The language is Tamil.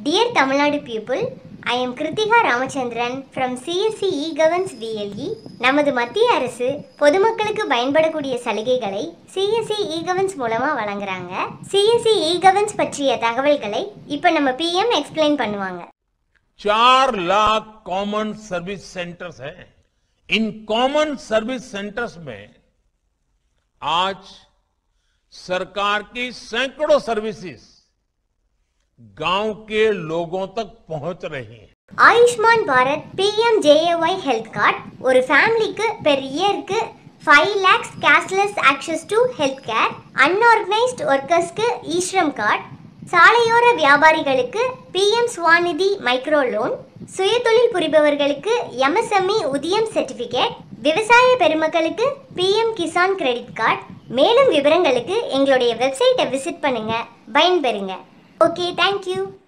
Dear Tamil Nadu people, I am Kritika Ramachandran from CSC e-Governance VLE. நமது மத்திய அரசு பொதுமக்களுக்கு பயன்படக்கூடிய சலுகைகளை சிஎஸ்சி இ-கவர்னன்ஸ் மூலமாக வழங்குறாங்க சிஎஸ்சி இ-கவர்னன்ஸ் பற்றிய தகவல்களை இப்போ நம்ம பிஎம் எக்ஸ்பிளைன் பண்ணுவாங்க चार लाख कॉमन सर्विस सेंटर्स हैं इन कॉमन सर्विस सेंटर्स में आज सरकार की सैकड़ों सर्विसेज गांव के लोगों तक पहुंच रही हैं Ayushman Bharat PM JAY health card ஒரு ஃபேமிலிக்கு பெர் இயருக்கு five lakhs cashless access to health care unorganised ஒர்க்கர்ஸ்க்கு ஈஸ்ரம் கார்டு சாலையோர வியாபாரிகளுக்கு பிஎம் ஸ்வாநிதி மைக்ரோ லோன் சுயதொழில் புரிபவர்களுக்கு எம்எஸ்எம்இ உதயம் சர்டிஃபிகேட் விவசாய பெருமக்களுக்கு பிஎம் கிசான் கிரெடிட் கார்டு மேலும் விவரங்களுக்கு எங்களுடைய வெப்சைட்டை விசிட் பண்ணுங்க பயன்பெறுங்க ஓகே தேங்க்யூ